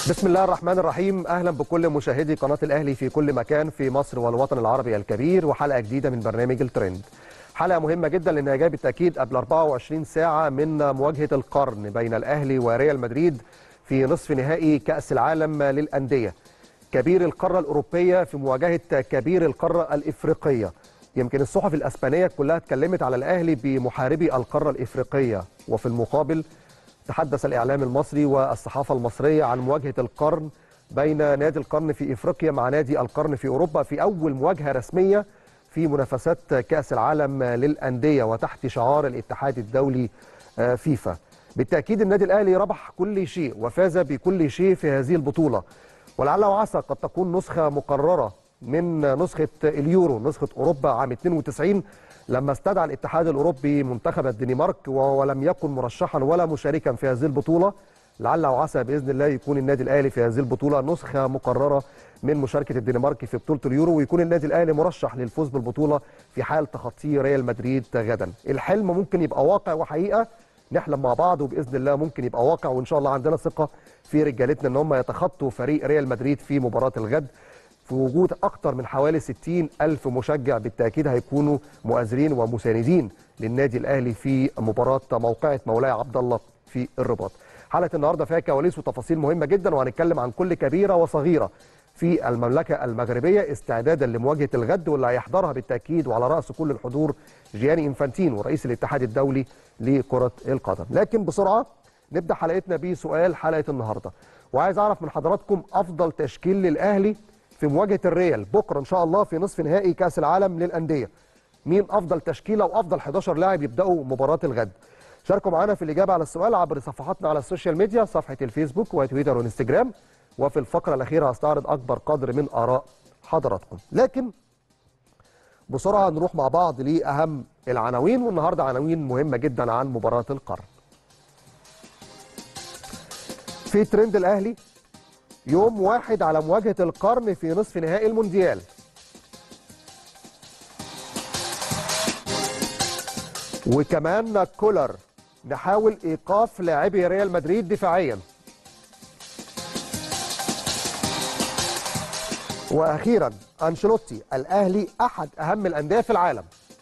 بسم الله الرحمن الرحيم اهلا بكل مشاهدي قناه الاهلي في كل مكان في مصر والوطن العربي الكبير وحلقه جديده من برنامج الترند حلقه مهمه جدا لانها جايه بالتاكيد قبل 24 ساعه من مواجهه القرن بين الاهلي وريال مدريد في نصف نهائي كاس العالم للانديه كبير القاره الاوروبيه في مواجهه كبير القاره الافريقيه يمكن الصحف الاسبانيه كلها اتكلمت على الاهلي بمحاربي القاره الافريقيه وفي المقابل تحدث الإعلام المصري والصحافة المصرية عن مواجهة القرن بين نادي القرن في إفريقيا مع نادي القرن في أوروبا في أول مواجهة رسمية في منافسات كأس العالم للأندية وتحت شعار الاتحاد الدولي فيفا بالتأكيد النادي الأهلي ربح كل شيء وفاز بكل شيء في هذه البطولة ولعل وعسى قد تكون نسخة مقررة من نسخة اليورو نسخة أوروبا عام 92 لما استدعى الاتحاد الاوروبي منتخب الدنمارك ولم يكن مرشحا ولا مشاركا في هذه البطوله لعل وعسى باذن الله يكون النادي الاهلي في هذه البطوله نسخه مقرره من مشاركه الدنمارك في بطوله اليورو ويكون النادي الاهلي مرشح للفوز بالبطوله في حال تخطيه ريال مدريد غدا الحلم ممكن يبقى واقع وحقيقه نحلم مع بعض وباذن الله ممكن يبقى واقع وان شاء الله عندنا ثقه في رجالتنا ان هم يتخطوا فريق ريال مدريد في مباراه الغد في وجود أكثر من حوالي 60 ألف مشجع بالتأكيد هيكونوا مؤازرين ومساندين للنادي الأهلي في مباراة موقعة مولاي عبد الله في الرباط حلقة النهاردة فيها كواليس وتفاصيل مهمة جدا وهنتكلم عن كل كبيرة وصغيرة في المملكة المغربية استعدادا لمواجهة الغد واللي هيحضرها بالتأكيد وعلى رأس كل الحضور جياني إنفانتينو رئيس الاتحاد الدولي لكرة القدم لكن بسرعة نبدأ حلقتنا بسؤال حلقة النهاردة وعايز أعرف من حضراتكم أفضل تشكيل للأهلي في مواجهه الريال بكره ان شاء الله في نصف نهائي كاس العالم للانديه مين افضل تشكيله وافضل 11 لاعب يبداوا مباراه الغد شاركوا معنا في الاجابه على السؤال عبر صفحاتنا على السوشيال ميديا صفحه الفيسبوك وتويتر وانستجرام وفي الفقره الاخيره هستعرض اكبر قدر من اراء حضراتكم لكن بسرعه نروح مع بعض لاهم العناوين والنهارده عناوين مهمه جدا عن مباراه القرن في ترند الاهلي يوم واحد على مواجهة القرن في نصف نهائي المونديال وكمان كولر نحاول إيقاف لاعبي ريال مدريد دفاعيا وأخيرا أنشيلوتي الأهلي أحد أهم الأندية في العالم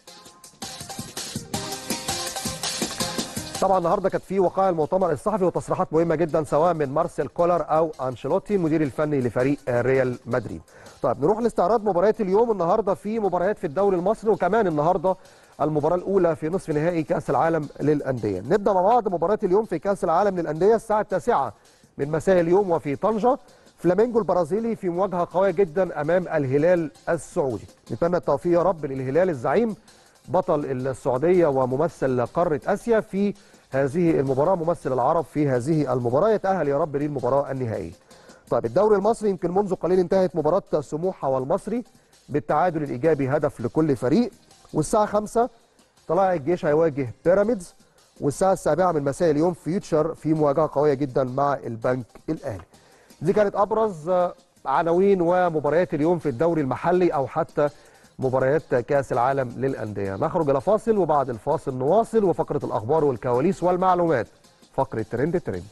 طبعا النهارده كانت في وقائع المؤتمر الصحفي وتصريحات مهمه جدا سواء من مارسيل كولر او انشيلوتي المدير الفني لفريق ريال مدريد. طيب نروح لاستعراض مباريات اليوم النهارده في مباريات في الدوري المصري وكمان النهارده المباراه الاولى في نصف نهائي كاس العالم للانديه. نبدا مع بعض مباراه اليوم في كاس العالم للانديه الساعه التاسعه من مساء اليوم وفي طنجه فلامينجو البرازيلي في مواجهه قويه جدا امام الهلال السعودي. نتمنى التوفيق يا رب للهلال الزعيم بطل السعوديه وممثل قاره اسيا في هذه المباراة ممثل العرب في هذه المباراة يتأهل يا رب للمباراة النهائية. طيب الدوري المصري يمكن منذ قليل انتهت مباراة سموحة والمصري بالتعادل الإيجابي هدف لكل فريق والساعة 5 طلائع الجيش هيواجه بيراميدز والساعة السابعة من مساء اليوم فيوتشر في مواجهة قوية جدا مع البنك الأهلي. دي كانت أبرز عناوين ومباريات اليوم في الدوري المحلي أو حتى مباريات كاس العالم للانديه نخرج الى فاصل وبعد الفاصل نواصل وفقره الاخبار والكواليس والمعلومات فقره ترند ترند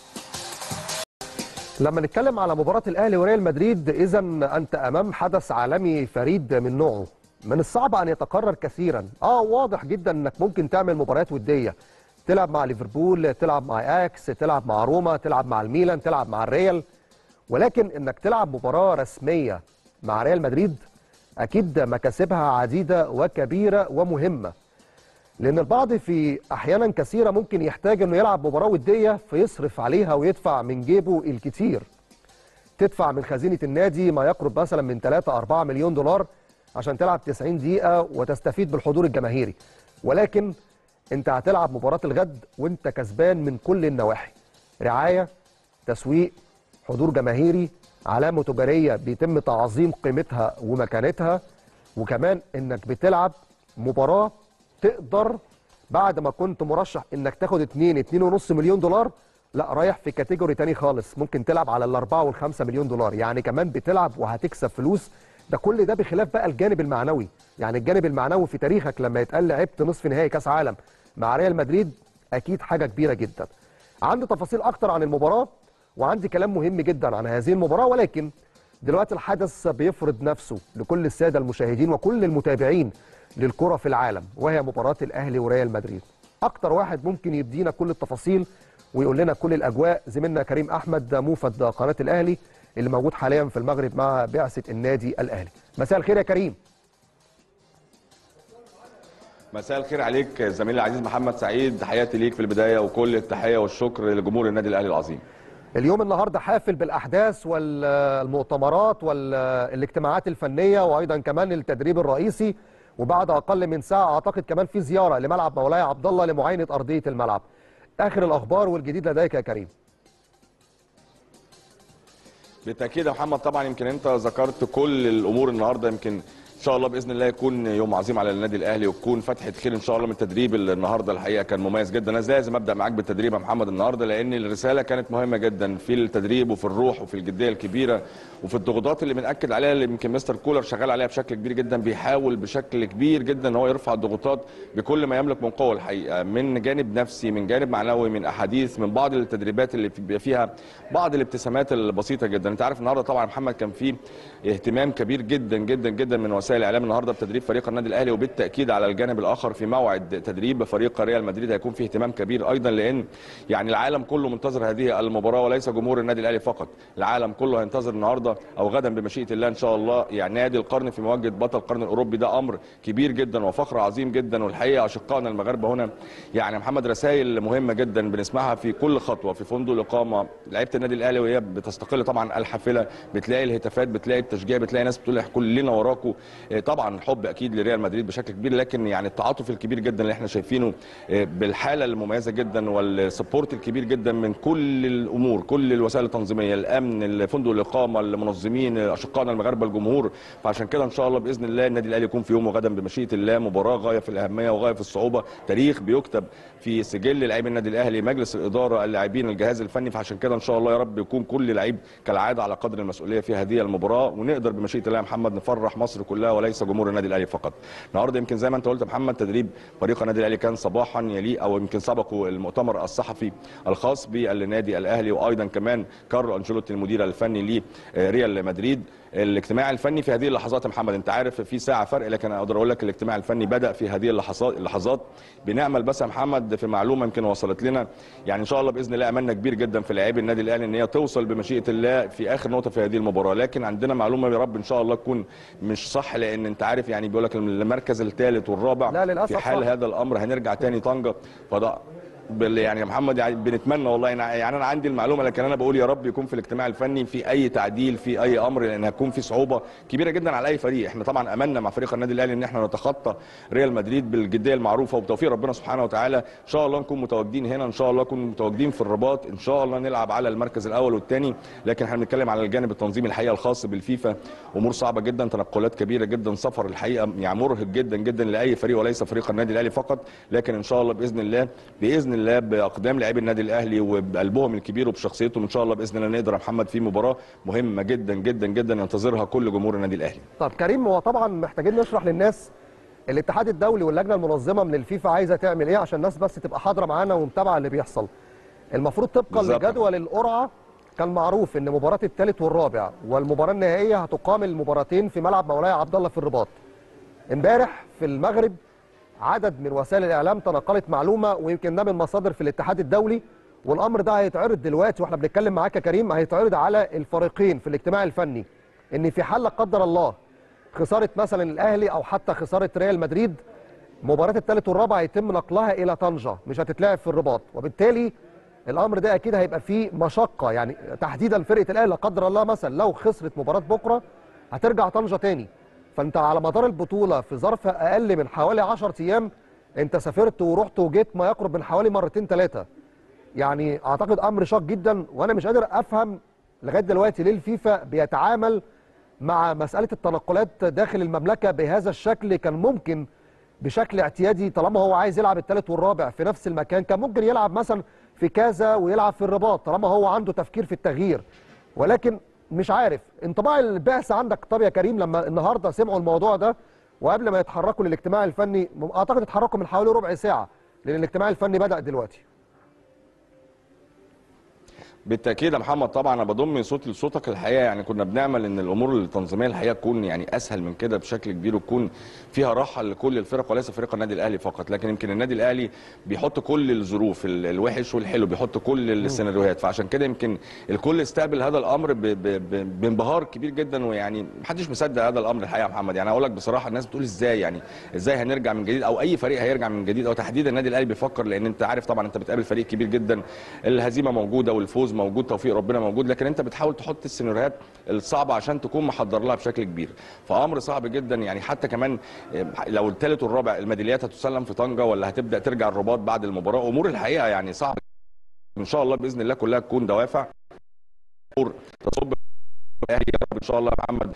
لما نتكلم على مباراه الاهلي وريال مدريد اذا انت امام حدث عالمي فريد من نوعه من الصعب ان يتكرر كثيرا اه واضح جدا انك ممكن تعمل مباريات وديه تلعب مع ليفربول تلعب مع اكس تلعب مع روما تلعب مع الميلان تلعب مع الريال ولكن انك تلعب مباراه رسميه مع ريال مدريد أكيد مكاسبها عديدة وكبيرة ومهمة لأن البعض في أحيانا كثيرة ممكن يحتاج أنه يلعب مباراة ودية فيصرف عليها ويدفع من جيبه الكتير تدفع من خزينة النادي ما يقرب مثلا من 3 4 مليون دولار عشان تلعب 90 دقيقة وتستفيد بالحضور الجماهيري ولكن أنت هتلعب مباراة الغد وأنت كسبان من كل النواحي رعاية تسويق حضور جماهيري علامه تجاريه بيتم تعظيم قيمتها ومكانتها وكمان انك بتلعب مباراه تقدر بعد ما كنت مرشح انك تاخد 2 2.5 مليون دولار لا رايح في كاتيجوري تاني خالص ممكن تلعب على الأربعة والخمسة مليون دولار يعني كمان بتلعب وهتكسب فلوس ده كل ده بخلاف بقى الجانب المعنوي يعني الجانب المعنوي في تاريخك لما يتقال لعبت نصف نهائي كاس عالم مع ريال مدريد اكيد حاجه كبيره جدا عندي تفاصيل اكتر عن المباراه وعندي كلام مهم جدا عن هذه المباراه ولكن دلوقتي الحدث بيفرض نفسه لكل الساده المشاهدين وكل المتابعين للكره في العالم وهي مباراه الاهلي وريال مدريد اكتر واحد ممكن يدينا كل التفاصيل ويقول لنا كل الاجواء زميلنا كريم احمد موفد قناه الاهلي اللي موجود حاليا في المغرب مع بعثه النادي الاهلي مساء الخير يا كريم مساء الخير عليك زميلي العزيز محمد سعيد تحياتي ليك في البدايه وكل التحيه والشكر لجمهور النادي الاهلي العظيم اليوم النهارده حافل بالاحداث والمؤتمرات والاجتماعات الفنيه وايضا كمان التدريب الرئيسي وبعد اقل من ساعه اعتقد كمان في زياره لملعب مولاي عبد الله لمعاينه ارضيه الملعب اخر الاخبار والجديد لديك يا كريم بالتاكيد يا محمد طبعا يمكن انت ذكرت كل الامور النهارده يمكن ان شاء الله باذن الله يكون يوم عظيم على النادي الاهلي وتكون فتحه خير ان شاء الله من التدريب النهارده الحقيقه كان مميز جدا انا لازم ابدا معاك بالتدريب يا محمد النهارده لان الرساله كانت مهمه جدا في التدريب وفي الروح وفي الجديه الكبيره وفي الضغوطات اللي بناكد عليها اللي يمكن مستر كولر شغال عليها بشكل كبير جدا بيحاول بشكل كبير جدا ان هو يرفع الضغوطات بكل ما يملك من قوه الحقيقه من جانب نفسي من جانب معنوي من احاديث من بعض التدريبات اللي بيبقى فيها بعض الابتسامات البسيطه جدا انت عارف النهارده طبعا محمد كان في اهتمام كبير جدا جدا جدا من وسائل الاعلام النهارده بتدريب فريق النادي الاهلي وبالتاكيد على الجانب الاخر في موعد تدريب فريق ريال مدريد هيكون فيه اهتمام كبير ايضا لان يعني العالم كله منتظر هذه المباراه وليس جمهور النادي الاهلي فقط العالم كله هينتظر النهارده او غدا بمشيئه الله ان شاء الله يعني نادي القرن في مواجهه بطل القرن الاوروبي ده امر كبير جدا وفخر عظيم جدا والحقيقه اشقائنا المغاربه هنا يعني محمد رسائل مهمه جدا بنسمعها في كل خطوه في فندق الاقامه لعيبه النادي الاهلي وهي بتستقل طبعا الحافله بتلاقي الهتافات بتلاقي التشجيع بتلاقي ناس بتقول كلنا وراكم طبعا حب اكيد لريال مدريد بشكل كبير لكن يعني التعاطف الكبير جدا اللي احنا شايفينه بالحاله المميزه جدا والسبورت الكبير جدا من كل الامور كل الوسائل التنظيميه الامن فندق الاقامه المنظمين اشقائنا المغاربه الجمهور فعشان كده ان شاء الله باذن الله النادي الاهلي يكون في يوم غدا بمشيئه الله مباراه غايه في الاهميه وغايه في الصعوبه تاريخ بيكتب في سجل لاعبي النادي الاهلي مجلس الاداره اللاعبين الجهاز الفني فعشان كده ان شاء الله يا رب يكون كل لعيب كالعاده على قدر المسؤوليه في هذه المباراه ونقدر بمشيئه الله يا محمد نفرح مصر كلها وليس جمهور النادي الاهلي فقط النهارده يمكن زي ما انت قلت يا محمد تدريب فريق النادي الاهلي كان صباحا يليق او يمكن سبقوا المؤتمر الصحفي الخاص بالنادي الاهلي وايضا كمان كارلو انشيلوتي المدير الفني لريال مدريد الاجتماع الفني في هذه اللحظات يا محمد انت عارف في ساعه فرق لكن اقدر اقول لك الاجتماع الفني بدا في هذه اللحظات اللحظات بنامل بس يا محمد في معلومه يمكن وصلت لنا يعني ان شاء الله باذن الله املنا كبير جدا في لاعبي النادي الاهلي ان هي توصل بمشيئه الله في اخر نقطه في هذه المباراه لكن عندنا معلومه يا رب ان شاء الله تكون مش صح لان انت عارف يعني بيقول لك المركز الثالث والرابع لا للأسف في حال صح. هذا الامر هنرجع تاني طنجه فده بال- يعني يا محمد يعني بنتمنى والله يعني يعني انا عندي المعلومه لكن انا بقول يا رب يكون في الاجتماع الفني في اي تعديل في اي امر لان هتكون في صعوبه كبيره جدا على اي فريق احنا طبعا املنا مع فريق النادي الاهلي ان احنا نتخطى ريال مدريد بالجديه المعروفه وبتوفيق ربنا سبحانه وتعالى ان شاء الله نكون متواجدين هنا ان شاء الله نكون متواجدين في الرباط ان شاء الله نلعب على المركز الاول والثاني لكن احنا بنتكلم على الجانب التنظيمي الحقيقه الخاص بالفيفا امور صعبه جدا تنقلات كبيره جدا سفر الحقيقه يعني مرهق جدا جدا لاي فريق وليس فريق النادي الاهلي فقط لكن ان شاء الله باذن الله باذن الله باقدام لاعبي النادي الاهلي وبقلبهم الكبير وبشخصيتهم ان شاء الله باذن الله نقدر يا محمد في مباراه مهمه جدا جدا جدا ينتظرها كل جمهور النادي الاهلي طب كريم هو طبعا محتاجين نشرح للناس الاتحاد الدولي واللجنه المنظمه من الفيفا عايزه تعمل ايه عشان الناس بس تبقى حاضره معانا ومتابعه اللي بيحصل المفروض طبقا بالظبط. لجدول القرعه كان معروف ان مباراه الثالث والرابع والمباراه النهائيه هتقام المباراتين في ملعب مولاي عبد الله في الرباط امبارح في المغرب عدد من وسائل الاعلام تناقلت معلومه ويمكن ده من مصادر في الاتحاد الدولي والامر ده هيتعرض دلوقتي واحنا بنتكلم معاك يا كريم هيتعرض على الفريقين في الاجتماع الفني ان في حال لا قدر الله خساره مثلا الاهلي او حتى خساره ريال مدريد مباراه الثالث والرابع هيتم نقلها الى طنجه مش هتتلعب في الرباط وبالتالي الامر ده اكيد هيبقى فيه مشقه يعني تحديدا فرقه الاهلي لا قدر الله مثلا لو خسرت مباراه بكره هترجع طنجه تاني فانت على مدار البطوله في ظرف اقل من حوالي 10 ايام انت سافرت ورحت وجيت ما يقرب من حوالي مرتين ثلاثه يعني اعتقد امر شاق جدا وانا مش قادر افهم لغايه دلوقتي ليه الفيفا بيتعامل مع مساله التنقلات داخل المملكه بهذا الشكل كان ممكن بشكل اعتيادي طالما هو عايز يلعب الثالث والرابع في نفس المكان كان ممكن يلعب مثلا في كذا ويلعب في الرباط طالما هو عنده تفكير في التغيير ولكن مش عارف انطباع البعثه عندك طب يا كريم لما النهارده سمعوا الموضوع ده وقبل ما يتحركوا للاجتماع الفني اعتقد اتحركوا من حوالي ربع ساعه لان الاجتماع الفني بدا دلوقتي بالتاكيد يا محمد طبعا انا بضم صوتي لصوتك الحقيقه يعني كنا بنعمل ان الامور التنظيميه الحقيقه تكون يعني اسهل من كده بشكل كبير وتكون فيها راحه لكل الفرق وليس فريق النادي الاهلي فقط لكن يمكن النادي الاهلي بيحط كل الظروف ال- الوحش والحلو بيحط كل السيناريوهات فعشان كده يمكن الكل استقبل هذا الامر ب- ب- ب- بانبهار كبير جدا ويعني محدش مصدق هذا الامر الحقيقه يا محمد يعني اقول لك بصراحه الناس بتقول ازاي يعني ازاي هنرجع من جديد او اي فريق هيرجع من جديد او تحديدا النادي الاهلي بيفكر لان انت عارف طبعا انت بتقابل فريق كبير جدا الهزيمه موجوده والفوز موجود توفيق ربنا موجود لكن انت بتحاول تحط السيناريوهات الصعبه عشان تكون محضر لها بشكل كبير فامر صعب جدا يعني حتى كمان آه، لو الثالث والرابع الميداليات هتسلم في طنجه ولا هتبدا ترجع الرباط بعد المباراه امور الحقيقه يعني صعب ان شاء الله باذن الله كلها تكون دوافع امور تصب الاهلي يا رب ان شاء الله يا محمد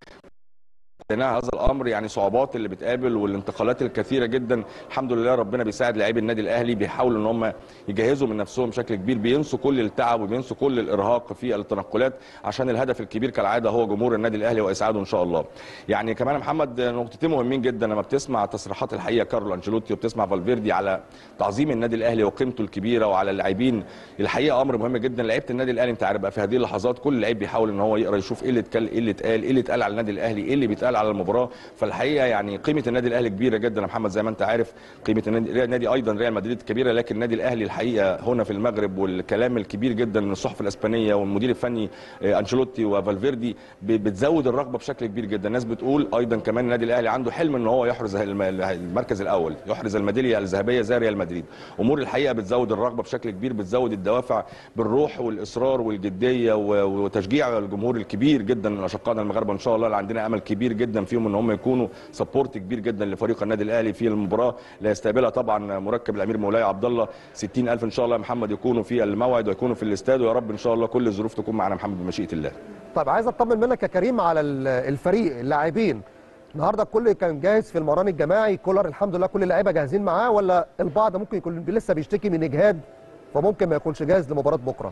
لنا هذا الامر يعني صعوبات اللي بتقابل والانتقالات الكثيره جدا الحمد لله ربنا بيساعد لاعبي النادي الاهلي بيحاولوا ان هم يجهزوا من نفسهم بشكل كبير بينسوا كل التعب وبينسوا كل الارهاق في التنقلات عشان الهدف الكبير كالعاده هو جمهور النادي الاهلي واسعاده ان شاء الله يعني كمان يا محمد نقطتين مهمين جدا لما بتسمع تصريحات الحقيقه كارلو انشيلوتي وبتسمع فالفيردي على تعظيم النادي الاهلي وقيمته الكبيره وعلى اللاعبين الحقيقه امر مهم جدا لعيبه النادي الاهلي انت عارف بقى في هذه اللحظات كل لعيب بيحاول ان هو يقرا يشوف ايه اللي اتقال ايه اللي اتقال ايه اللي اتقال على النادي الاهلي ايه اللي بيتقال على المباراه فالحقيقه يعني قيمه النادي الاهلي كبيره جدا يا محمد زي ما انت عارف قيمه النادي النادي ايضا ريال مدريد كبيره لكن النادي الاهلي الحقيقه هنا في المغرب والكلام الكبير جدا من الصحف الاسبانيه والمدير الفني آه، انشيلوتي وفالفيردي ب- بتزود الرغبه بشكل كبير جدا الناس بتقول ايضا كمان النادي الاهلي عنده حلم ان هو يحرز الم- المركز الاول يحرز الميداليه الذهبيه زي ريال مدريد امور الحقيقه بتزود الرغبه بشكل كبير بتزود الدوافع بالروح والاصرار والجديه و- وتشجيع الجمهور الكبير جدا من اشقائنا المغاربه ان شاء الله اللي عندنا امل كبير جدا فيهم ان هم يكونوا سبورت كبير جدا لفريق النادي الاهلي في المباراه اللي هيستقبلها طبعا مركب الامير مولاي عبد الله 60000 ان شاء الله يا محمد يكونوا في الموعد ويكونوا في الاستاد ويا رب ان شاء الله كل الظروف تكون معنا محمد بمشيئه الله طيب عايز اطمن منك يا كريم على ال- الفريق اللاعبين النهارده الكل كان جاهز في المران الجماعي كولر الحمد لله كل اللعيبه جاهزين معاه ولا البعض ممكن يكون لسه بيشتكي من اجهاد فممكن ما يكونش جاهز لمباراه بكره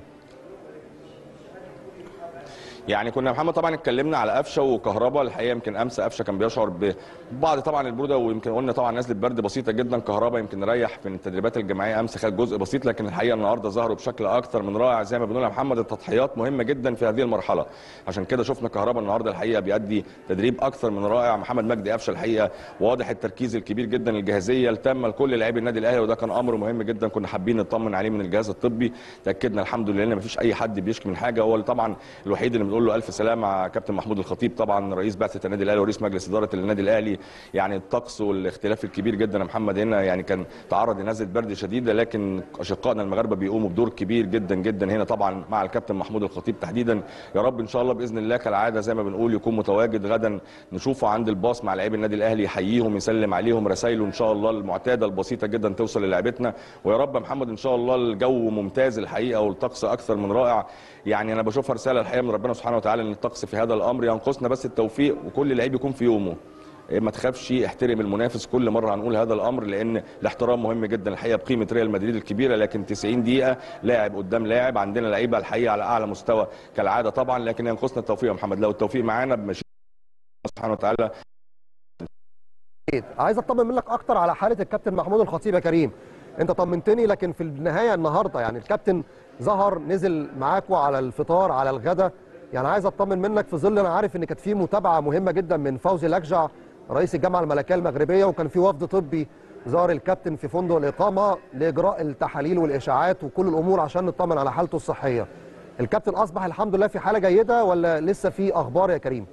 يعني كنا محمد طبعا اتكلمنا على قفشه وكهربا الحقيقه يمكن امس قفشه كان بيشعر ببعض طبعا البروده ويمكن قلنا طبعا نزله برد بسيطه جدا كهربا يمكن ريح في التدريبات الجماعيه امس خد جزء بسيط لكن الحقيقه النهارده ظهروا بشكل اكثر من رائع زي ما بنقول يا محمد التضحيات مهمه جدا في هذه المرحله عشان كده شفنا كهربا النهارده الحقيقه بيأدي تدريب اكثر من رائع محمد مجدي قفشه الحقيقه واضح التركيز الكبير جدا الجاهزيه التامه لكل لاعبي النادي الاهلي وده كان امر مهم جدا كنا حابين نطمن عليه من الجهاز الطبي تاكدنا الحمد لله ان مفيش اي حد بيشكي من حاجه هو طبعا الوحيد اللي بنقول له الف سلامه كابتن محمود الخطيب طبعا رئيس بعثه النادي الاهلي ورئيس مجلس اداره النادي الاهلي يعني الطقس والاختلاف الكبير جدا يا محمد هنا يعني كان تعرض لنزله برد شديده لكن اشقائنا المغاربه بيقوموا بدور كبير جدا جدا هنا طبعا مع الكابتن محمود الخطيب تحديدا يا رب ان شاء الله باذن الله كالعاده زي ما بنقول يكون متواجد غدا نشوفه عند الباص مع لاعبي النادي الاهلي يحييهم يسلم عليهم رسائله ان شاء الله المعتاده البسيطه جدا توصل للاعبتنا ويا رب يا محمد ان شاء الله الجو ممتاز الحقيقه والطقس اكثر من رائع يعني انا بشوفها رساله الحقيقه من ربنا سبحانه وتعالى ان الطقس في هذا الامر ينقصنا بس التوفيق وكل لعيب يكون في يومه ما تخافش احترم المنافس كل مره هنقول هذا الامر لان الاحترام مهم جدا الحقيقه بقيمه ريال مدريد الكبيره لكن 90 دقيقه لاعب قدام لاعب عندنا لعيبه الحقيقه على اعلى مستوى كالعاده طبعا لكن ينقصنا التوفيق يا محمد لو التوفيق معانا بمشيئه الله سبحانه وتعالى أكيد. عايز اطمن منك اكتر على حاله الكابتن محمود الخطيب يا كريم انت طمنتني لكن في النهايه النهارده يعني الكابتن ظهر نزل معاكوا على الفطار على الغداء يعني عايز اطمن منك في ظل انا عارف ان كانت في متابعه مهمه جدا من فوزي لكجع رئيس الجامعه الملكيه المغربيه وكان في وفد طبي زار الكابتن في فندق الاقامه لاجراء التحاليل والاشاعات وكل الامور عشان نطمن على حالته الصحيه الكابتن اصبح الحمد لله في حاله جيده ولا لسه في اخبار يا كريم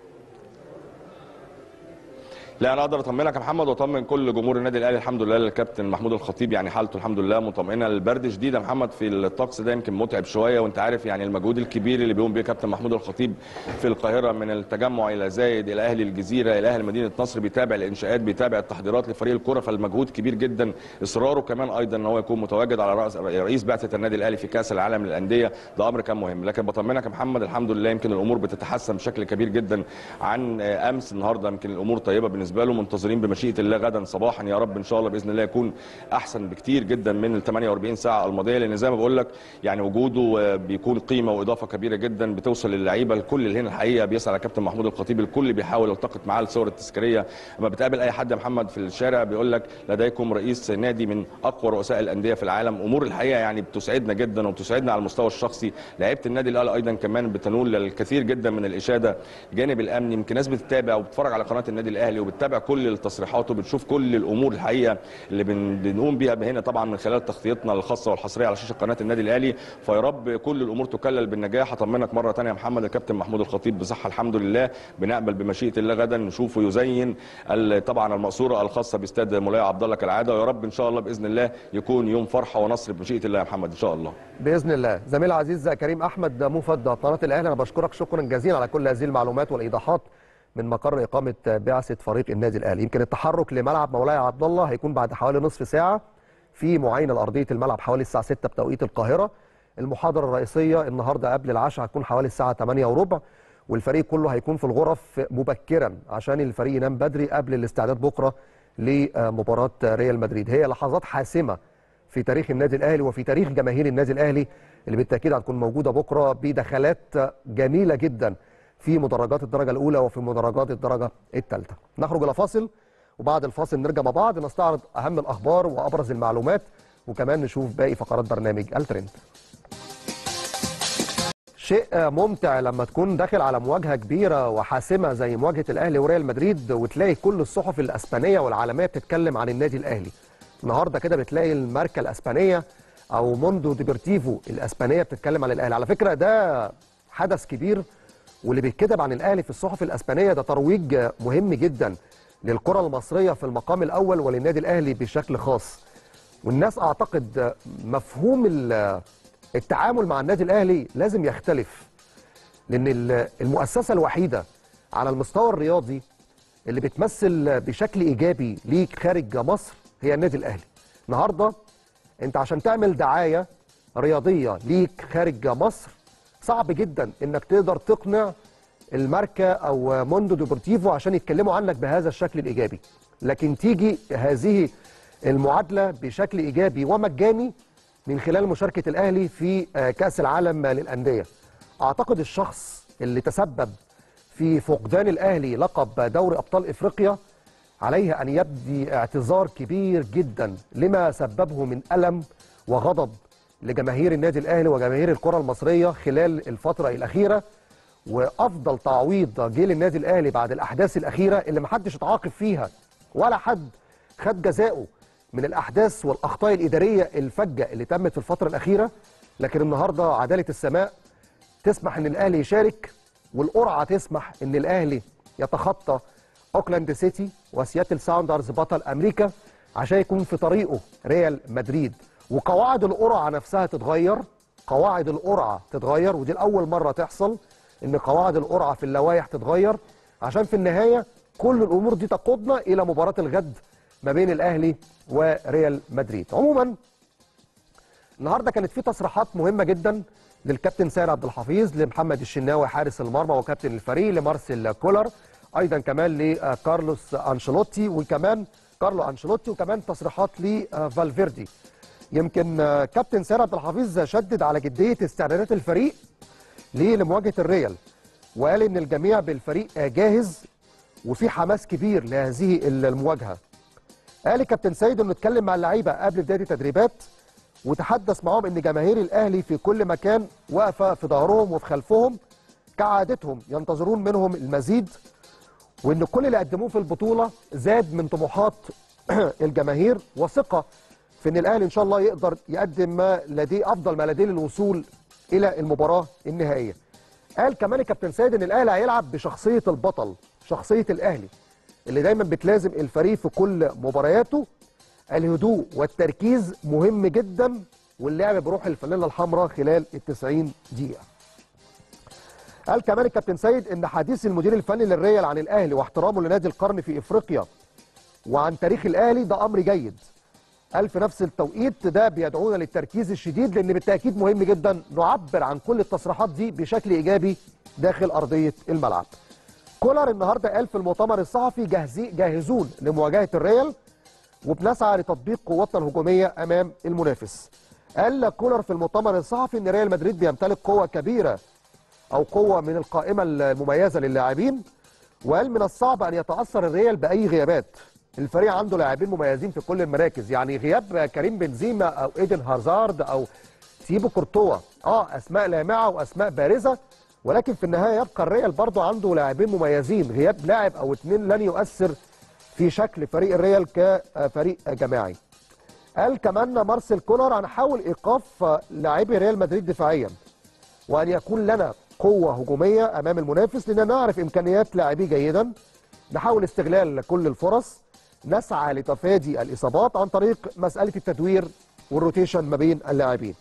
لا انا اقدر اطمنك يا محمد واطمن كل جمهور النادي الاهلي الحمد لله الكابتن محمود الخطيب يعني حالته الحمد لله مطمئنه البرد شديد يا محمد في الطقس ده يمكن متعب شويه وانت عارف يعني المجهود الكبير اللي بيقوم بيه كابتن محمود الخطيب في القاهره من التجمع الى زايد الى اهلي الجزيره الى اهل مدينه نصر بيتابع الانشاءات بيتابع التحضيرات لفريق الكره فالمجهود كبير جدا اصراره كمان ايضا ان هو يكون متواجد على راس رئيس بعثه النادي الاهلي في كاس العالم للانديه ده امر كان مهم لكن بطمنك يا محمد الحمد لله يمكن الامور بتتحسن بشكل كبير جدا عن امس النهارده يمكن الامور طيبه بالنسبه بالنسبه له منتظرين بمشيئه الله غدا صباحا يا رب ان شاء الله باذن الله يكون احسن بكتير جدا من ال 48 ساعه الماضيه لان زي ما بقول لك يعني وجوده بيكون قيمه واضافه كبيره جدا بتوصل للعيبه الكل اللي هنا الحقيقه بيسال على كابتن محمود الخطيب الكل بيحاول يلتقط معاه الصور التذكاريه لما بتقابل اي حد يا محمد في الشارع بيقول لك لديكم رئيس نادي من اقوى رؤساء الانديه في العالم امور الحقيقه يعني بتسعدنا جدا وبتسعدنا على المستوى الشخصي لعيبه النادي الاهلي ايضا كمان بتنول الكثير جدا من الاشاده الجانب الامني يمكن ناس بتتابع وبتتفرج على قناه النادي الاهلي وبتتابع كل التصريحات وبتشوف كل الامور الحقيقه اللي بن- بنقوم بيها هنا طبعا من خلال تغطيتنا الخاصه والحصريه على شاشه قناه النادي الاهلي فيا رب كل الامور تكلل بالنجاح اطمنك مره ثانيه يا محمد الكابتن محمود الخطيب بصحه الحمد لله بنقبل بمشيئه الله غدا نشوفه يزين ال- طبعا المقصوره الخاصه باستاد مولاي عبد الله كالعاده ويا رب ان شاء الله باذن الله يكون يوم فرحه ونصر بمشيئه الله يا محمد ان شاء الله باذن الله زميل عزيز كريم احمد موفد قناه الاهلي انا بشكرك شكرا جزيلا على كل هذه المعلومات والايضاحات من مقر اقامه بعثه فريق النادي الاهلي يمكن التحرك لملعب مولاي عبد الله هيكون بعد حوالي نصف ساعه في معاينه لارضيه الملعب حوالي الساعه 6 بتوقيت القاهره المحاضره الرئيسيه النهارده قبل العشاء هتكون حوالي الساعه 8 وربع والفريق كله هيكون في الغرف مبكرا عشان الفريق ينام بدري قبل الاستعداد بكره لمباراه ريال مدريد هي لحظات حاسمه في تاريخ النادي الاهلي وفي تاريخ جماهير النادي الاهلي اللي بالتاكيد هتكون موجوده بكره بدخلات جميله جدا في مدرجات الدرجه الاولى وفي مدرجات الدرجه الثالثه. نخرج الى فاصل وبعد الفاصل نرجع مع بعض نستعرض اهم الاخبار وابرز المعلومات وكمان نشوف باقي فقرات برنامج الترند. شيء ممتع لما تكون داخل على مواجهه كبيره وحاسمه زي مواجهه الاهلي وريال مدريد وتلاقي كل الصحف الاسبانيه والعالميه بتتكلم عن النادي الاهلي. النهارده كده بتلاقي الماركه الاسبانيه او موندو ديبرتيفو الاسبانيه بتتكلم عن الاهلي على فكره ده حدث كبير واللي بيتكتب عن الاهلي في الصحف الاسبانيه ده ترويج مهم جدا للكره المصريه في المقام الاول وللنادي الاهلي بشكل خاص والناس اعتقد مفهوم ال- التعامل مع النادي الاهلي لازم يختلف لان ال- المؤسسه الوحيده على المستوى الرياضي اللي بتمثل بشكل ايجابي ليك خارج مصر هي النادي الاهلي النهارده انت عشان تعمل دعايه رياضيه ليك خارج مصر صعب جدا انك تقدر تقنع الماركه او موندو ديبورتيفو عشان يتكلموا عنك بهذا الشكل الايجابي لكن تيجي هذه المعادله بشكل ايجابي ومجاني من خلال مشاركه الاهلي في آه، كاس العالم للانديه اعتقد الشخص اللي تسبب في فقدان الاهلي لقب دوري ابطال افريقيا عليه ان يبدي اعتذار كبير جدا لما سببه من الم وغضب لجماهير النادي الاهلي وجماهير الكره المصريه خلال الفتره الاخيره وافضل تعويض جه للنادي الاهلي بعد الاحداث الاخيره اللي محدش اتعاقب فيها ولا حد خد جزاؤه من الاحداث والاخطاء الاداريه الفجه اللي تمت في الفتره الاخيره لكن النهارده عداله السماء تسمح ان الاهلي يشارك والقرعه تسمح ان الاهلي يتخطى اوكلاند سيتي وسياتل ساوندرز بطل امريكا عشان يكون في طريقه ريال مدريد وقواعد القرعه نفسها تتغير قواعد القرعه تتغير ودي الاول مره تحصل ان قواعد القرعه في اللوائح تتغير عشان في النهايه كل الامور دي تقودنا الى مباراه الغد ما بين الاهلي وريال مدريد عموما النهارده كانت في تصريحات مهمه جدا للكابتن سير عبد الحفيظ لمحمد الشناوي حارس المرمى وكابتن الفريق لمارسيل كولر ايضا كمان لكارلوس انشيلوتي وكمان كارلو انشيلوتي وكمان تصريحات لفالفيردي يمكن آه، كابتن سير عبد الحفيظ شدد على جديه استعدادات الفريق ليه لمواجهه الريال وقال ان الجميع بالفريق آه، جاهز وفي حماس كبير لهذه المواجهه قال كابتن سيد انه اتكلم مع اللعيبه قبل بدايه التدريبات وتحدث معاهم ان جماهير الاهلي في كل مكان واقفه في ظهرهم وفي خلفهم كعادتهم ينتظرون منهم المزيد وان كل اللي قدموه في البطوله زاد من طموحات الجماهير وثقه في ان الاهلي ان شاء الله يقدر يقدم ما لديه افضل ما لديه للوصول الى المباراه النهائيه. قال كمان الكابتن سيد ان الاهلي هيلعب بشخصيه البطل، شخصيه الاهلي اللي دايما بتلازم الفريق في كل مبارياته الهدوء والتركيز مهم جدا واللعب بروح الفانيلا الحمراء خلال ال 90 دقيقه. قال كمان الكابتن سيد ان حديث المدير الفني للريال عن الاهلي واحترامه لنادي القرن في افريقيا وعن تاريخ الاهلي ده امر جيد. قال في نفس التوقيت ده بيدعونا للتركيز الشديد لان بالتاكيد مهم جدا نعبر عن كل التصريحات دي بشكل ايجابي داخل ارضيه الملعب. كولر النهارده قال في المؤتمر الصحفي جاهزي جاهزون لمواجهه الريال وبنسعى لتطبيق قوتنا الهجوميه امام المنافس. قال كولر في المؤتمر الصحفي ان ريال مدريد بيمتلك قوه كبيره او قوه من القائمه المميزه للاعبين وقال من الصعب ان يتاثر الريال باي غيابات. الفريق عنده لاعبين مميزين في كل المراكز يعني غياب كريم بنزيما او ايدن هازارد او تيبو كورتوا اه اسماء لامعه واسماء بارزه ولكن في النهايه يبقى الريال برضه عنده لاعبين مميزين غياب لاعب او اثنين لن يؤثر في شكل فريق الريال كفريق جماعي قال كمان مارسيل كولر هنحاول ايقاف لاعبي ريال مدريد دفاعيا وان يكون لنا قوه هجوميه امام المنافس لان نعرف امكانيات لاعبيه جيدا نحاول استغلال كل الفرص نسعى لتفادي الاصابات عن طريق مساله التدوير والروتيشن ما بين اللاعبين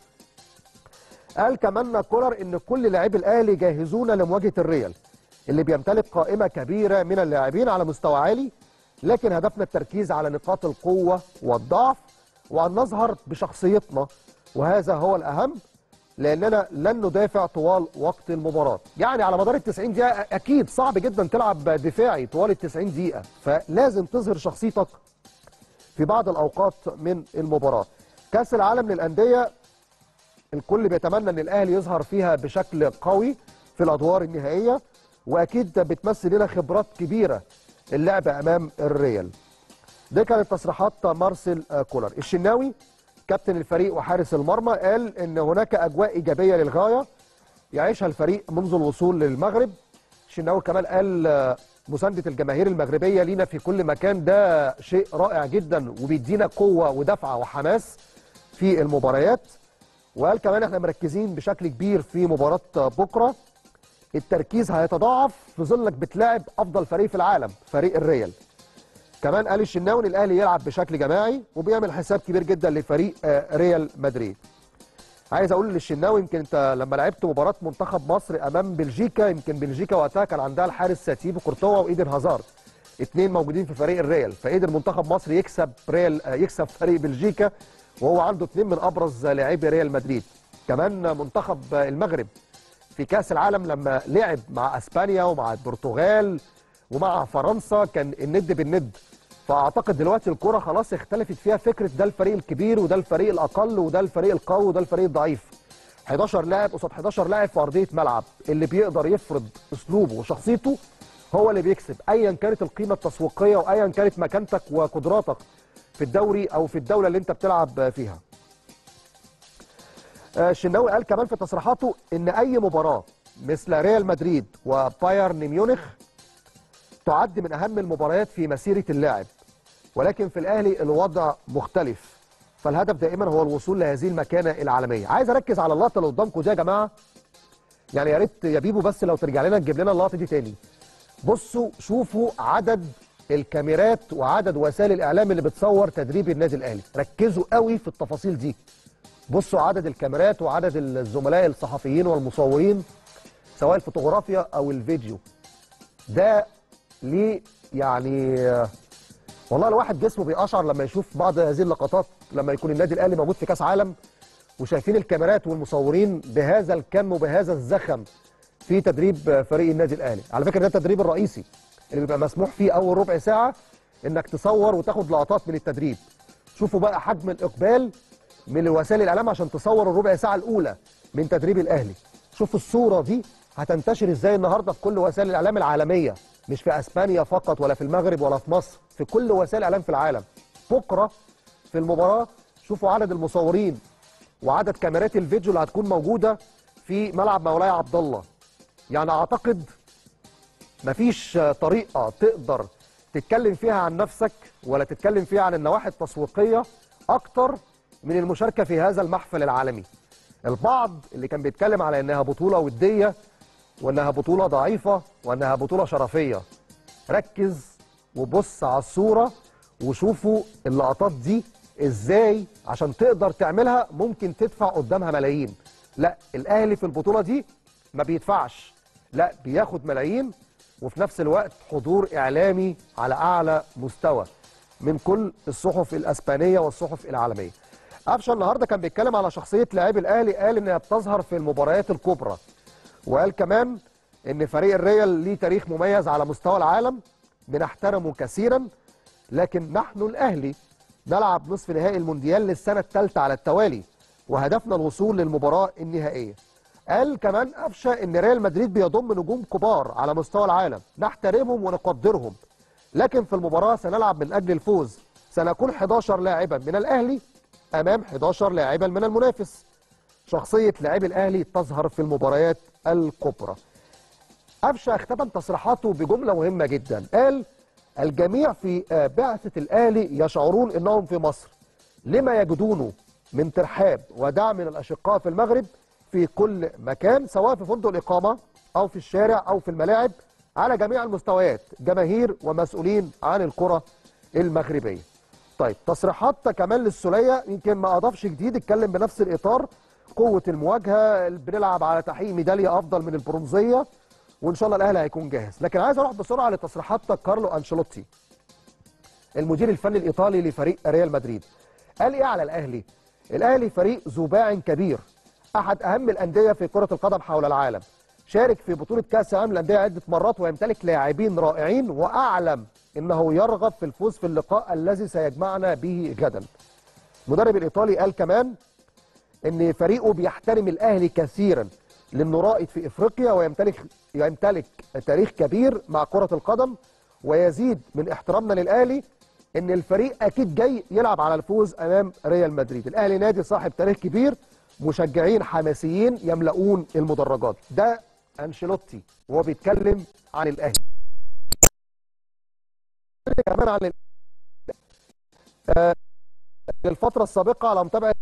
قال كمان كولر ان كل لاعبي الاهلي جاهزون لمواجهه الريال اللي بيمتلك قائمه كبيره من اللاعبين على مستوى عالي لكن هدفنا التركيز على نقاط القوه والضعف وان نظهر بشخصيتنا وهذا هو الاهم لاننا لن ندافع طوال وقت المباراه يعني على مدار ال 90 دقيقه اكيد صعب جدا تلعب دفاعي طوال ال 90 دقيقه فلازم تظهر شخصيتك في بعض الاوقات من المباراه كاس العالم للانديه الكل بيتمنى ان الاهلي يظهر فيها بشكل قوي في الادوار النهائيه واكيد بتمثل لنا خبرات كبيره اللعب امام الريال دي كانت تصريحات مارسيل كولر الشناوي كابتن الفريق وحارس المرمى قال ان هناك اجواء ايجابيه للغايه يعيشها الفريق منذ الوصول للمغرب الشناوي كمان قال مسانده الجماهير المغربيه لينا في كل مكان ده شيء رائع جدا وبيدينا قوه ودفعه وحماس في المباريات وقال كمان احنا مركزين بشكل كبير في مباراه بكره التركيز هيتضاعف في ظلك بتلاعب افضل فريق في العالم فريق الريال كمان قال الشناوي ان الاهلي يلعب بشكل جماعي وبيعمل حساب كبير جدا لفريق ريال مدريد عايز اقول للشناوي يمكن انت لما لعبت مباراه منتخب مصر امام بلجيكا يمكن بلجيكا وقتها كان عندها الحارس تيبو كورتوا وايدن هازارد اثنين موجودين في فريق الريال فقدر منتخب مصر يكسب ريال يكسب فريق بلجيكا وهو عنده اثنين من ابرز لاعبي ريال مدريد كمان منتخب المغرب في كاس العالم لما لعب مع اسبانيا ومع البرتغال ومع فرنسا كان الند بالند فاعتقد دلوقتي الكره خلاص اختلفت فيها فكره ده الفريق الكبير وده الفريق الاقل وده الفريق القوي وده الفريق الضعيف 11 لاعب قصاد 11 لاعب في ارضيه ملعب اللي بيقدر يفرض اسلوبه وشخصيته هو اللي بيكسب ايا كانت القيمه التسويقيه وايا كانت مكانتك وقدراتك في الدوري او في الدوله اللي انت بتلعب فيها الشناوي قال كمان في تصريحاته ان اي مباراه مثل ريال مدريد وبايرن ميونخ تعد من اهم المباريات في مسيره اللاعب ولكن في الاهلي الوضع مختلف فالهدف دائما هو الوصول لهذه المكانه العالميه عايز اركز على اللقطه اللي قدامكم دي يا جماعه يعني يا ريت يا بيبو بس لو ترجع لنا تجيب لنا اللقطه دي تاني بصوا شوفوا عدد الكاميرات وعدد وسائل الاعلام اللي بتصور تدريب النادي الاهلي ركزوا قوي في التفاصيل دي بصوا عدد الكاميرات وعدد الزملاء الصحفيين والمصورين سواء الفوتوغرافيا او الفيديو ده ليه يعني والله الواحد جسمه بيقشعر لما يشوف بعض هذه اللقطات لما يكون النادي الاهلي موجود في كاس عالم وشايفين الكاميرات والمصورين بهذا الكم وبهذا الزخم في تدريب فريق النادي الاهلي على فكره ده التدريب الرئيسي اللي بيبقى مسموح فيه اول ربع ساعه انك تصور وتاخد لقطات من التدريب شوفوا بقى حجم الاقبال من وسائل الاعلام عشان تصور الربع ساعه الاولى من تدريب الاهلي شوفوا الصوره دي هتنتشر ازاي النهارده في كل وسائل الاعلام العالميه مش في اسبانيا فقط ولا في المغرب ولا في مصر في كل وسائل الاعلام في العالم بكره في المباراه شوفوا عدد المصورين وعدد كاميرات الفيديو اللي هتكون موجوده في ملعب مولاي عبد الله يعني اعتقد مفيش طريقه تقدر تتكلم فيها عن نفسك ولا تتكلم فيها عن النواحي التسويقيه اكتر من المشاركه في هذا المحفل العالمي البعض اللي كان بيتكلم على انها بطوله وديه وانها بطوله ضعيفه وانها بطوله شرفيه ركز وبص على الصوره وشوفوا اللقطات دي ازاي عشان تقدر تعملها ممكن تدفع قدامها ملايين لا الاهلي في البطوله دي ما بيدفعش لا بياخد ملايين وفي نفس الوقت حضور اعلامي على اعلى مستوى من كل الصحف الاسبانيه والصحف العالميه قفشه النهارده كان بيتكلم على شخصيه لاعبي الاهلي قال انها بتظهر في المباريات الكبرى وقال كمان ان فريق الريال ليه تاريخ مميز على مستوى العالم بنحترمه كثيرا لكن نحن الاهلي نلعب نصف نهائي المونديال للسنه الثالثه على التوالي وهدفنا الوصول للمباراه النهائيه قال كمان قفشه ان ريال مدريد بيضم نجوم كبار على مستوى العالم نحترمهم ونقدرهم لكن في المباراه سنلعب من اجل الفوز سنكون 11 لاعبا من الاهلي امام 11 لاعبا من المنافس شخصيه لاعبي الاهلي تظهر في المباريات الكبرى قفشه اختتم تصريحاته بجمله مهمه جدا قال الجميع في آه، بعثه الاهلي يشعرون انهم في مصر لما يجدونه من ترحاب ودعم من الاشقاء في المغرب في كل مكان سواء في فندق الاقامه او في الشارع او في الملاعب على جميع المستويات جماهير ومسؤولين عن الكره المغربيه. طيب تصريحات كمان للسوليه يمكن ما اضافش جديد اتكلم بنفس الاطار قوه المواجهه بنلعب على تحقيق ميداليه افضل من البرونزيه وان شاء الله الاهلي هيكون جاهز لكن عايز اروح بسرعه لتصريحات كارلو انشيلوتي المدير الفني الايطالي لفريق ريال مدريد قال ايه على الاهلي الاهلي فريق ذو باع كبير احد اهم الانديه في كره القدم حول العالم شارك في بطوله كاس العالم للانديه عده مرات ويمتلك لاعبين رائعين واعلم انه يرغب في الفوز في اللقاء الذي سيجمعنا به غدا المدرب الايطالي قال كمان ان فريقه بيحترم الاهلي كثيرا لانه رائد في افريقيا ويمتلك يمتلك تاريخ كبير مع كره القدم ويزيد من احترامنا للاهلي ان الفريق اكيد جاي يلعب على الفوز امام ريال مدريد الاهلي نادي صاحب تاريخ كبير مشجعين حماسيين يملؤون المدرجات ده انشيلوتي وهو بيتكلم عن الاهلي كمان عن ال- آه، الفتره السابقه على متابعه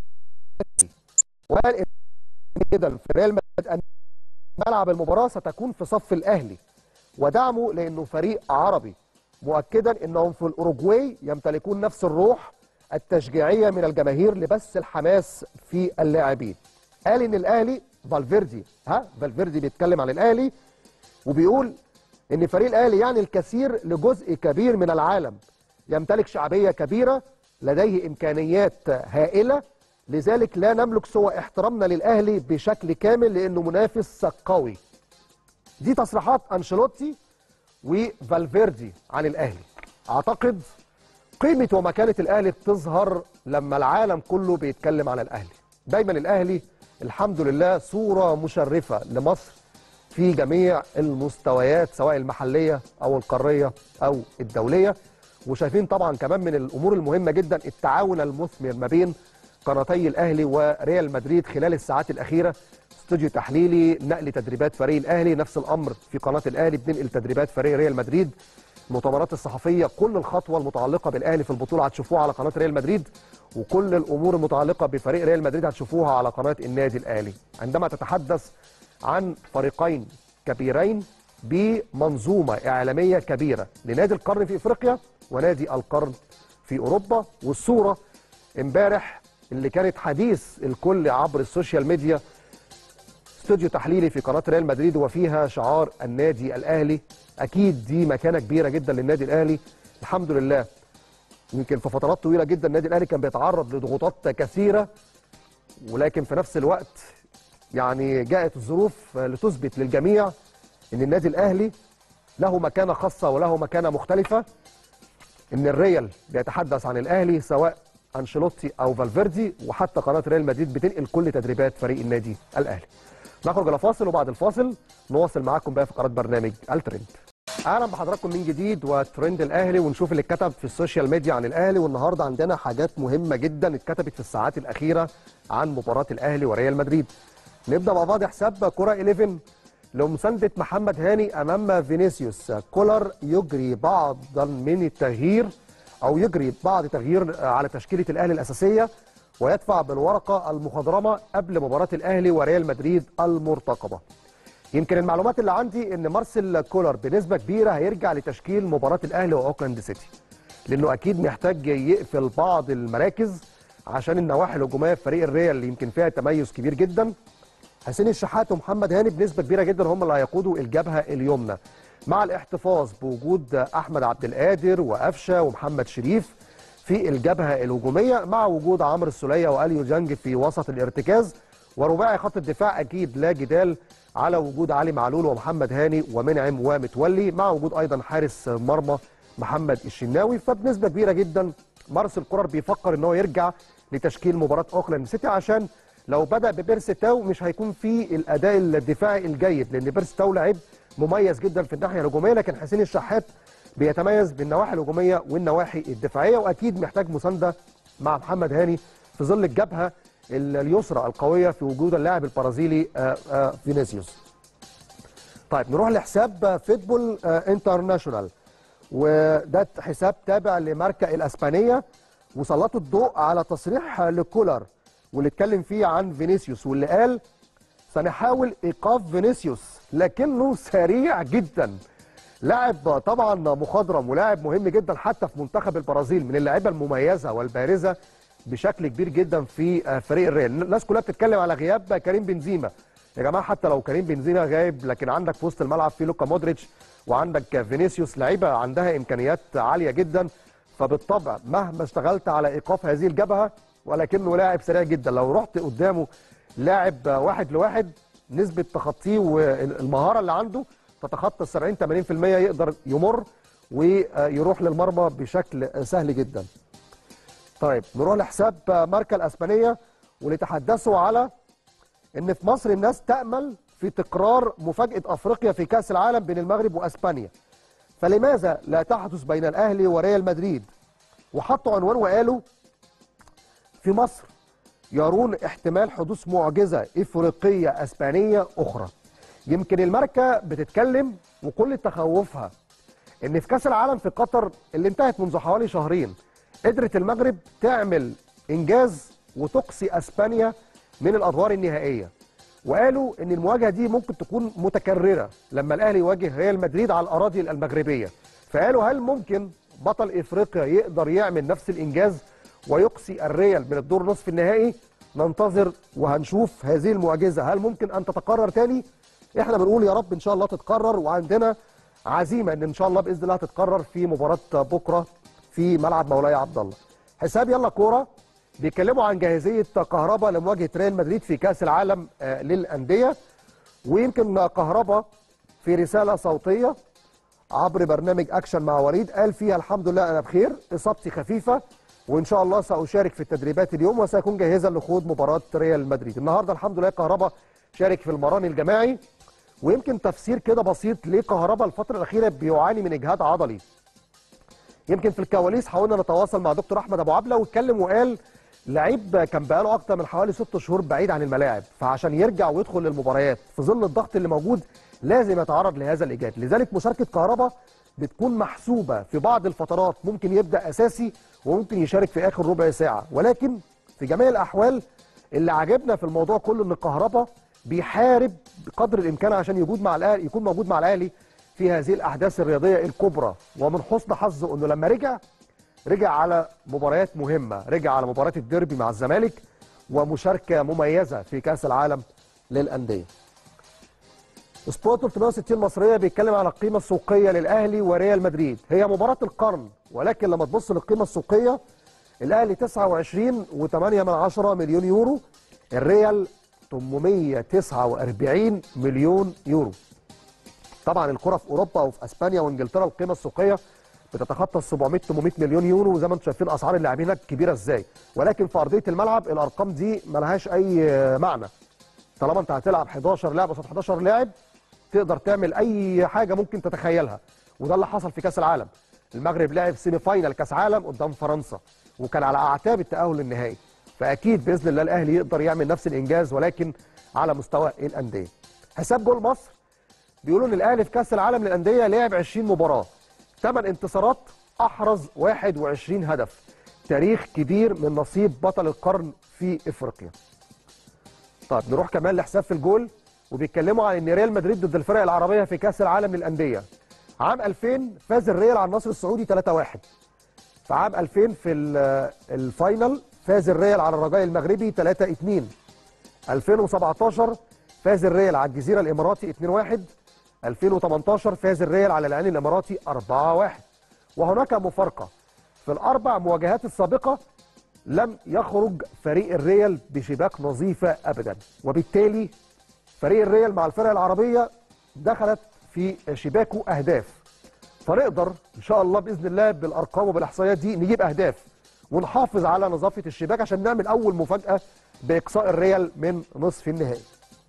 وقال ان جدا في ريال مدريد ان ملعب المباراه ستكون في صف الاهلي ودعمه لانه فريق عربي مؤكدا انهم في الاوروجواي يمتلكون نفس الروح التشجيعيه من الجماهير لبث الحماس في اللاعبين قال ان الاهلي فالفيردي ها فالفيردي بيتكلم عن الاهلي وبيقول ان فريق الاهلي يعني الكثير لجزء كبير من العالم يمتلك شعبيه كبيره لديه امكانيات هائله لذلك لا نملك سوى احترامنا للاهلي بشكل كامل لانه منافس قوي دي تصريحات انشيلوتي وفالفيردي عن الاهلي اعتقد قيمه ومكانه الاهلي بتظهر لما العالم كله بيتكلم عن الاهلي دايما الاهلي الحمد لله صوره مشرفه لمصر في جميع المستويات سواء المحليه او القاريه او الدوليه وشايفين طبعا كمان من الامور المهمه جدا التعاون المثمر ما بين قناتي الاهلي وريال مدريد خلال الساعات الاخيره استوديو تحليلي نقل تدريبات فريق الاهلي نفس الامر في قناه الاهلي بننقل تدريبات فريق ريال مدريد المؤتمرات الصحفيه كل الخطوه المتعلقه بالاهلي في البطوله هتشوفوها على قناه ريال مدريد وكل الامور المتعلقه بفريق ريال مدريد هتشوفوها على قناه النادي الاهلي عندما تتحدث عن فريقين كبيرين بمنظومه اعلاميه كبيره لنادي القرن في افريقيا ونادي القرن في اوروبا والصوره امبارح اللي كانت حديث الكل عبر السوشيال ميديا استوديو تحليلي في قناه ريال مدريد وفيها شعار النادي الاهلي اكيد دي مكانه كبيره جدا للنادي الاهلي الحمد لله يمكن في فترات طويله جدا النادي الاهلي كان بيتعرض لضغوطات كثيره ولكن في نفس الوقت يعني جاءت الظروف لتثبت للجميع ان النادي الاهلي له مكانه خاصه وله مكانه مختلفه ان الريال بيتحدث عن الاهلي سواء انشيلوتي او فالفيردي وحتى قناه ريال مدريد بتنقل كل تدريبات فريق النادي الاهلي نخرج الى فاصل وبعد الفاصل نواصل معاكم بقى فقرات برنامج الترند اهلا بحضراتكم من جديد وترند الاهلي ونشوف اللي اتكتب في السوشيال ميديا عن الاهلي والنهارده عندنا حاجات مهمه جدا اتكتبت في الساعات الاخيره عن مباراه الاهلي وريال مدريد نبدا مع بعض حساب كره 11 لمسانده محمد هاني امام فينيسيوس كولر يجري بعضا من التغيير او يجري بعض تغيير على تشكيله الاهلي الاساسيه ويدفع بالورقه المخضرمه قبل مباراه الاهلي وريال مدريد المرتقبه. يمكن المعلومات اللي عندي ان مارسيل كولر بنسبه كبيره هيرجع لتشكيل مباراه الاهلي واوكلاند سيتي. لانه اكيد محتاج يقفل بعض المراكز عشان النواحي الهجوميه في فريق الريال اللي يمكن فيها تميز كبير جدا. حسين الشحات ومحمد هاني بنسبه كبيره جدا هم اللي هيقودوا الجبهه اليمنى. مع الاحتفاظ بوجود احمد عبد القادر وقفشه ومحمد شريف في الجبهه الهجوميه مع وجود عمرو السوليه واليو جانج في وسط الارتكاز ورباعي خط الدفاع اكيد لا جدال على وجود علي معلول ومحمد هاني ومنعم ومتولي مع وجود ايضا حارس مرمى محمد الشناوي فبنسبه كبيره جدا مارسيل كولر بيفكر ان هو يرجع لتشكيل مباراه اوكلاند سيتي عشان لو بدا ببيرسي تاو مش هيكون في الاداء الدفاعي الجيد لان بيرسي تاو لعيب مميز جدا في الناحيه الهجوميه لكن حسين الشحات بيتميز بالنواحي الهجوميه والنواحي الدفاعيه واكيد محتاج مسانده مع محمد هاني في ظل الجبهه اليسرى القويه في وجود اللاعب البرازيلي آه، آه، فينيسيوس. طيب نروح لحساب فيتبول آه، انترناشونال وده حساب تابع لماركا الاسبانيه وسلطوا الضوء على تصريح لكولر واللي اتكلم فيه عن فينيسيوس واللي قال سنحاول ايقاف فينيسيوس لكنه سريع جدا لاعب طبعا مخضرم ولاعب مهم جدا حتى في منتخب البرازيل من اللعيبه المميزه والبارزه بشكل كبير جدا في فريق الريال الناس كلها بتتكلم على غياب كريم بنزيما يا جماعه حتى لو كريم بنزيما غايب لكن عندك في وسط الملعب في لوكا مودريتش وعندك فينيسيوس لعيبه عندها امكانيات عاليه جدا فبالطبع مهما اشتغلت على ايقاف هذه الجبهه ولكنه لاعب سريع جدا لو رحت قدامه لاعب واحد لواحد نسبه تخطيه والمهاره اللي عنده تتخطى ال 70 80% يقدر يمر ويروح للمرمى بشكل سهل جدا. طيب نروح لحساب ماركا الاسبانيه ولتحدثوا على ان في مصر الناس تامل في تكرار مفاجاه افريقيا في كاس العالم بين المغرب واسبانيا. فلماذا لا تحدث بين الاهلي وريال مدريد؟ وحطوا عنوان وقالوا في مصر يرون احتمال حدوث معجزه افريقيه اسبانيه اخرى. يمكن الماركه بتتكلم وكل تخوفها ان في كاس العالم في قطر اللي انتهت منذ حوالي شهرين قدرت المغرب تعمل انجاز وتقصي اسبانيا من الادوار النهائيه وقالوا ان المواجهه دي ممكن تكون متكرره لما الاهلي يواجه ريال مدريد على الاراضي المغربيه فقالوا هل ممكن بطل افريقيا يقدر يعمل نفس الانجاز ويقصي الريال من الدور نصف النهائي ننتظر وهنشوف هذه المعجزه هل ممكن ان تتكرر تاني احنا بنقول يا رب ان شاء الله تتكرر وعندنا عزيمه ان ان شاء الله باذن الله تتكرر في مباراه بكره في ملعب مولاي عبد الله. حساب يلا كوره بيتكلموا عن جاهزيه كهربا لمواجهه ريال مدريد في كاس العالم آه، للانديه ويمكن كهربا في رساله صوتيه عبر برنامج اكشن مع وليد قال فيها الحمد لله انا بخير اصابتي خفيفه وان شاء الله ساشارك في التدريبات اليوم وساكون جاهزا لخوض مباراه ريال مدريد النهارده الحمد لله كهربا شارك في المران الجماعي ويمكن تفسير كده بسيط ليه كهربا الفتره الاخيره بيعاني من اجهاد عضلي يمكن في الكواليس حاولنا نتواصل مع دكتور احمد ابو عبله واتكلم وقال لعيب كان بقاله اكتر من حوالي ست شهور بعيد عن الملاعب فعشان يرجع ويدخل للمباريات في ظل الضغط اللي موجود لازم يتعرض لهذا الاجهاد لذلك مشاركه كهربا بتكون محسوبه في بعض الفترات ممكن يبدا اساسي وممكن يشارك في اخر ربع ساعه ولكن في جميع الاحوال اللي عجبنا في الموضوع كله ان كهربا بيحارب بقدر الامكان عشان يوجد مع الاهلي يكون موجود مع الاهلي في هذه الاحداث الرياضيه الكبرى ومن حسن حظه انه لما رجع رجع على مباريات مهمه رجع على مباراه الديربي مع الزمالك ومشاركه مميزه في كاس العالم للانديه سبورت 360 المصريه بيتكلم على القيمه السوقيه للاهلي وريال مدريد هي مباراه القرن ولكن لما تبص للقيمه السوقيه الاهلي 29 و8 من عشرة مليون يورو الريال 849 مليون يورو طبعا الكره في اوروبا وفي اسبانيا وانجلترا القيمه السوقيه بتتخطى ال 700 800 مليون يورو وزي ما انتم شايفين اسعار اللاعبين هناك كبيره ازاي ولكن في ارضيه الملعب الارقام دي ملهاش اي معنى طالما انت هتلعب 11 لاعب قصاد 11 لاعب تقدر تعمل اي حاجه ممكن تتخيلها وده اللي حصل في كاس العالم المغرب لعب سيمي فاينال كاس عالم قدام فرنسا وكان على اعتاب التاهل للنهائي فاكيد باذن الله الاهلي يقدر يعمل نفس الانجاز ولكن على مستوى الانديه حساب جول مصر بيقولوا ان الاهلي في كاس العالم للانديه لعب 20 مباراه 8 انتصارات احرز 21 هدف تاريخ كبير من نصيب بطل القرن في افريقيا طيب نروح كمان لحساب في الجول وبيتكلموا عن ان ريال مدريد ضد الفرق العربيه في كاس العالم للانديه عام 2000 فاز الريال على النصر السعودي 3-1 في عام 2000 في ال- الفاينل فاز الريال على الرجاء المغربي 3-2 2017 فاز الريال على الجزيره الاماراتي 2-1 2018 فاز الريال على العين الاماراتي 4-1 وهناك مفارقه في الاربع مواجهات السابقه لم يخرج فريق الريال بشباك نظيفه ابدا وبالتالي فريق الريال مع الفرق العربيه دخلت في شباكه اهداف فنقدر ان شاء الله باذن الله بالارقام وبالاحصائيات دي نجيب اهداف ونحافظ على نظافه الشباك عشان نعمل اول مفاجاه باقصاء الريال من نصف النهائي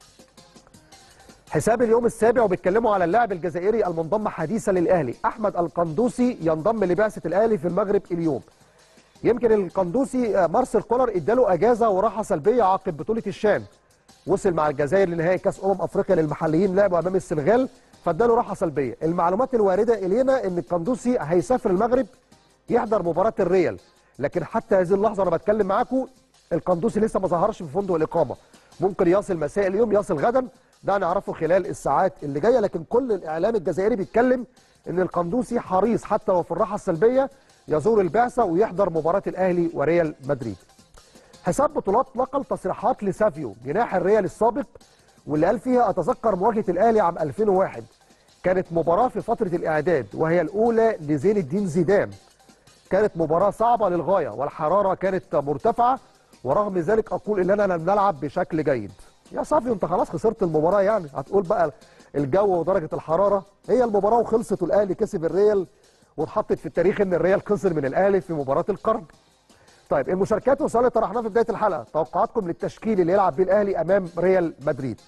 حساب اليوم السابع وبيتكلموا على اللاعب الجزائري المنضم حديثا للاهلي احمد القندوسي ينضم لبعثه الاهلي في المغرب اليوم يمكن القندوسي مارسيل كولر اداله اجازه وراحه سلبيه عقب بطوله الشام وصل مع الجزائر لنهائي كاس امم افريقيا للمحليين لعبوا امام السنغال فاداله راحه سلبيه المعلومات الوارده الينا ان القندوسي هيسافر المغرب يحضر مباراه الريال لكن حتى هذه اللحظه انا بتكلم معاكم القندوسي لسه ما ظهرش في فندق الاقامه ممكن يصل مساء اليوم يصل غدا ده نعرفه خلال الساعات اللي جايه لكن كل الاعلام الجزائري بيتكلم ان القندوسي حريص حتى لو في الراحه السلبيه يزور البعثه ويحضر مباراه الاهلي وريال مدريد حساب بطولات نقل تصريحات لسافيو جناح الريال السابق واللي قال فيها اتذكر مواجهه الاهلي عام 2001 كانت مباراه في فتره الاعداد وهي الاولى لزين الدين زيدان كانت مباراه صعبه للغايه والحراره كانت مرتفعه ورغم ذلك اقول اننا لم نلعب بشكل جيد يا صافي انت خلاص خسرت المباراه يعني هتقول بقى الجو ودرجه الحراره هي المباراه وخلصت والاهلي كسب الريال واتحطت في التاريخ ان الريال خسر من الاهلي في مباراه القرن طيب المشاركات وصلنا طرحناها في بدايه الحلقه توقعاتكم للتشكيل اللي يلعب بيه الاهلي امام ريال مدريد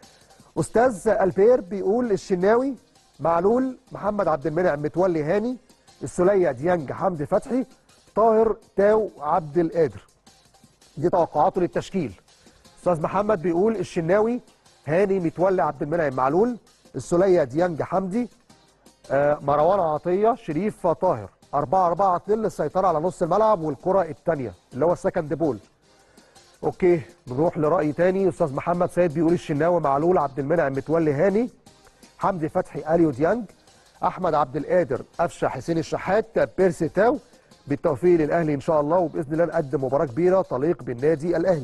استاذ البير بيقول الشناوي معلول محمد عبد المنعم متولي هاني السوليه ديانج حمدي فتحي طاهر تاو عبد القادر دي توقعاته للتشكيل استاذ محمد بيقول الشناوي هاني متولي عبد المنعم معلول السوليه ديانج حمدي آه مروان عطيه شريف طاهر 4 4 2 للسيطره على نص الملعب والكره الثانيه اللي هو السكند بول اوكي نروح لراي تاني استاذ محمد سيد بيقول الشناوي معلول عبد المنعم متولي هاني حمدي فتحي اليو ديانج احمد عبد القادر قفشه حسين الشحات بيرسي تاو بالتوفيق للاهلي ان شاء الله وباذن الله نقدم مباراه كبيره تليق بالنادي الاهلي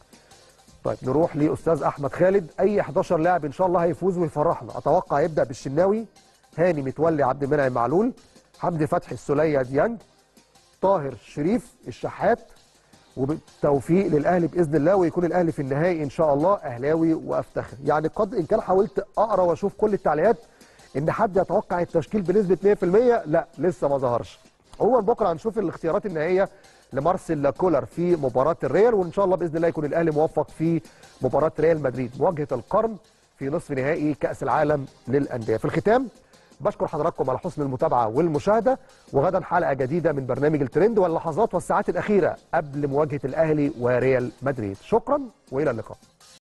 طيب نروح لاستاذ احمد خالد اي 11 لاعب ان شاء الله هيفوز ويفرحنا اتوقع يبدا بالشناوي هاني متولي عبد المنعم معلول حمدي فتحي السوليه ديانج طاهر شريف الشحات وبالتوفيق للاهلي باذن الله ويكون الاهلي في النهائي ان شاء الله اهلاوي وافتخر يعني قد ان كان حاولت اقرا واشوف كل التعليقات ان حد يتوقع التشكيل بنسبه 100% لا لسه ما ظهرش عموما بكره هنشوف الاختيارات النهائيه لمارسيل كولر في مباراه الريال وان شاء الله باذن الله يكون الاهلي موفق في مباراه ريال مدريد مواجهه القرن في نصف نهائي كاس العالم للانديه في الختام بشكر حضراتكم على حسن المتابعه والمشاهده وغدا حلقه جديده من برنامج الترند واللحظات والساعات الاخيره قبل مواجهه الاهلي وريال مدريد شكرا والى اللقاء